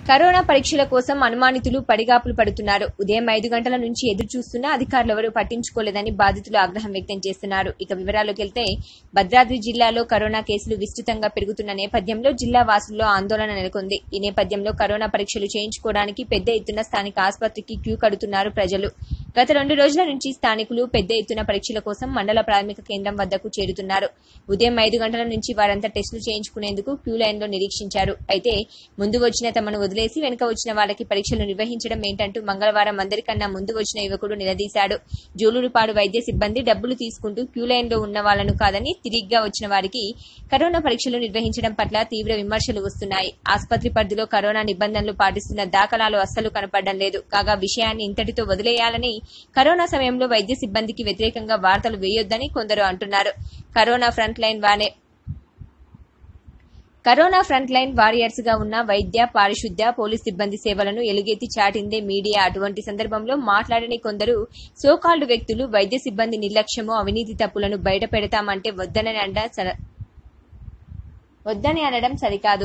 Corona పరీక్షల కోసం అనుమానితులు పడిగాపులు పడుతున్నారు ఉదయం ఐదు గంటల నుంచి ఎదురు చూస్తున్నా అధికారులు ఎవరూ పట్టించుకోలేదని బాధితులు ఆగ్రహం వ్యక్తం చేస్తున్నారు ఇక వివరాల్లోకి వెళ్తే భద్రాద్రి జిల్లాలో కరోనా కేసులు విస్తృతంగా పెరుగుతున్న నేపథ్యంలో జిల్లా వాసుల్లో ఆందోళన నెలకొంది ఈ నేపథ్యంలో కరోనా పరీక్షలు చేయించుకోవడానికి పెద్ద ఎత్తున స్థానిక ఆసుపత్రికి క్యూ కడుతున్నారు ప్రజలు గత రెండు రోజుల నుంచి స్థానికులు పెద్ద ఎత్తున పరీక్షల కోసం మండల ప్రాథమిక కేంద్రం వద్దకు చేరుతున్నారు ఉదయం ఐదు గంటల నుంచి వారంతా టెస్టులు చేయించుకునేందుకు క్యూ లైన్లో నిరీక్షించారు అయితే ముందు వచ్చిన తమను వదిలేసి వెనుక వచ్చిన వాళ్ళకి పరీక్షలు నిర్వహించడం ఏంటంటూ మంగళవారం అందరికన్నా ముందు వచ్చిన యువకుడు నిలదీశాడు జూలూరుపాడు వైద్య సిబ్బంది డబ్బులు తీసుకుంటూ క్యూ లైన్లో ఉన్న వాళ్లను కాదని తిరిగ్గా వచ్చిన వారికి కరోనా పరీక్షలు నిర్వహించడం పట్ల తీవ్ర విమర్శలు వస్తున్నాయి ఆసుపత్రి పరిధిలో కరోనా నిబంధనలు పాటిస్తున్న దాఖలాలు అస్సలు కనపడడం లేదు కాగా విషయాన్ని ఇంతటితో వదిలేయాలని కరోనా సమయంలో వైద్య సిబ్బందికి వ్యతిరేకంగా వార్తలు వేయొద్దని కొందరు అంటున్నారు కరోనా ఫ్రంట్ లైన్ వానే కరోనా ఫ్రంట్ లైన్ వారియర్స్ గా ఉన్న వైద్య పారిశుద్ధ్య పోలీస్ సిబ్బంది సేవలను ఎలుగెత్తి చాటిందే మీడియా అటువంటి సందర్భంలో మాట్లాడని కొందరు సోకాల్డ్ వ్యక్తులు వైద్య సిబ్బంది నిర్లక్ష్యమో అవినీతి తప్పులను బయట పెడతామంటే వద్దనని అండ సర- వద్దని అనడం సరికాదు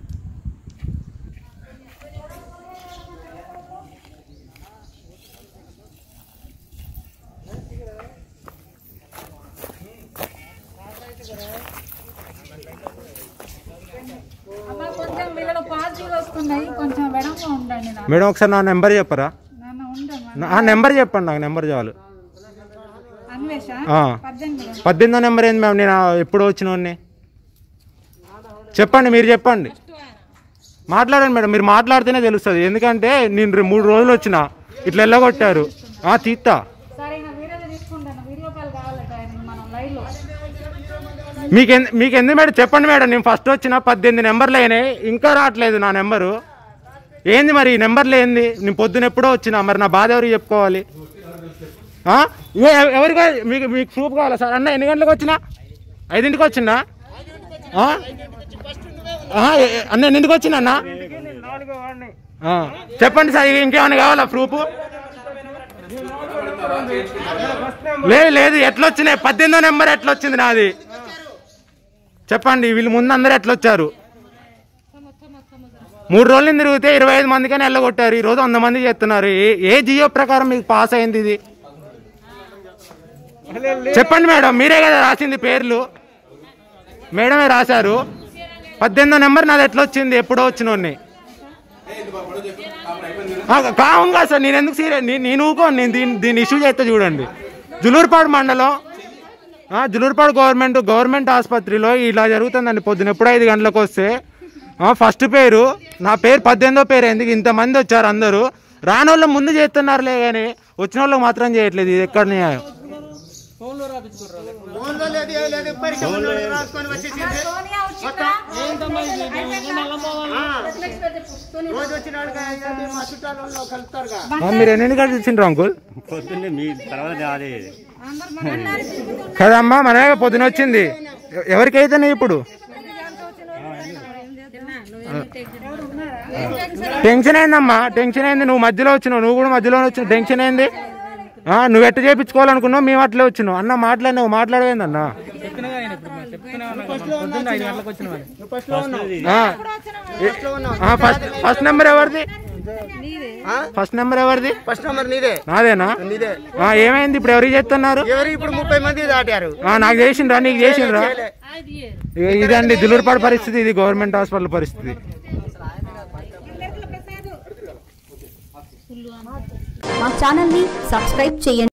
అమ్మ కొంచెం వీళ్ళలో పాజిటివ్ వస్తున్నాయి కొంచెం వెడంగా ఉండండి నాకు మేడం ఒకసారి నా నెంబర్ చెప్పరా నాన్న ఉండమ్మా నా- ఆ నెంబర్ చెప్పండి నాకు నెంబర్ చాలు అన్వేష ఆ. పద్దెనిమిది పద్దెనిమిదో నెంబర్ ఏంది మ్యామ్ నేను ఎప్పుడు వచ్చిన చెప్పండి మీరు చెప్పండి మాట్లాడండి మేడం మీరు మాట్లాడితేనే తెలుస్తుంది ఎందుకంటే నేను రె- మూడు రోజులు వచ్చిన ఇట్లా వెళ్ళగొట్టారు ఆ, తీస్తా సరే నా వీడియోలో తీసుకుంటాను వీడియో కాల్ కావాలట ఆయనకి మనం లైవ్ లో మీకు ఎందు మీకు ఎందుకు మేడం చెప్పండి మేడం నేను ఫస్ట్ వచ్చిన పద్దెనిమిది నెంబర్లు అయినాయి ఇంకా రావట్లేదు నా నెంబరు ఏంది మరి ఈ నెంబర్లు ఏంది నేను పొద్దున ఎప్పుడో వచ్చిన మరి నా బాధ ఎవరికి చెప్పుకోవాలి ఆ? ఏ- ఎవ- ఎవరికి మీకు మీకు ప్రూఫ్ కావాలా సార్ అన్న ఎన్ని గంటలకు వచ్చినా ఐదింటికి వచ్చిందా ఆ? ఆ, ఎ- ఎ- అన్న ఎన్నింటికి వచ్చిన అన్న ఆ, చెప్పండి సార్ ఇక ఇంకేమైనా కావాలా ప్రూఫ్ లేదు లేదు ఎట్లా వచ్చినాయి పద్దెనిమిదో నెంబర్ ఎట్లా వచ్చింది నాది చెప్పండి వీళ్ళు ముందు అందరు ఎట్లా వచ్చారు మూడు రోజులు తిరిగితే ఇరవై ఐదు మందికని వెళ్ళగొట్టారు ఈ రోజు వంద మంది చేస్తున్నారు ఏ- ఏ జియో ప్రకారం మీకు పాస్ అయింది ఇది చెప్పండి మేడం మీరే కదా రాసింది పేర్లు మేడమే రాశారు పద్దెనిమిదో నెంబర్ నాది ఎట్లా వచ్చింది ఎప్పుడో వచ్చినోడిని కావును కదా సార్ నేను ఎందుకు సీరియస్ నేను ఊకోను నేను దీన్ని దీన్ని ఇష్యూ చేస్తే చూడండి జులూరుపాడు మండలం ఆ, జులూరుపాడు గవర్నమెంట్ గవర్నమెంట్ ఆసుపత్రిలో ఇలా జరుగుతుందండి పొద్దున ఎప్పుడు ఐదు గంటలకు వస్తే ఆ, ఫస్ట్ పేరు నా పేరు పద్దెనిమిదో పేరు ఎందుకు ఇంతమంది వచ్చారు అందరూ రాని వాళ్ళు ముందు చేస్తున్నారులే కానీ వచ్చిన వాళ్ళకి మాత్రం చేయట్లేదు ఇది ఎక్కడ న్యాయం ఆ, మీరు ఎన్ని గంటలు ఇచ్చిండ్రు అంకుల్ పొద్దున్నే మీ తర్వాత రాలే కదమ్మా మనమే పొద్దున వచ్చింది ఎ- ఎవరికైతేనే ఇప్పుడు టెన్షన్ అయిందమ్మా టెన్షన్ అయింది నువ్వు మధ్యలో వచ్చినావు నువ్వు కూడా మధ్యలో వచ్చినావు టెన్షన్ అయింది ఆ, నువ్వు ఎట్ట చేయించుకోవాలనుకున్నావు మేము అట్లే వచ్చినావు అన్న మాట్లాడినావు మాట్లాడవేంది అన్న ఫస్ట్ ఫస్ట్ నెంబర్ ఎవరిది ఫస్ట్ నెంబర్ ఎవరిది ఫస్ట్ నెంబర్ నీదే నాదేనా నీదే ఆ, ఏమైంది ఇప్పుడు ఎవరికి చేస్తున్నారు ఎవరు ఇప్పుడు ముప్పై మంది దాటారు ఆ, నాకు చేసిండ్రా నీకు చేసిండ్రా ఇ- ఇదండి దులూరుపాడు పరిస్థితి ఇది గవర్నమెంట్ హాస్పిటల్ పరిస్థితి మా ఛానల్ని సబ్స్క్రైబ్ చేయండి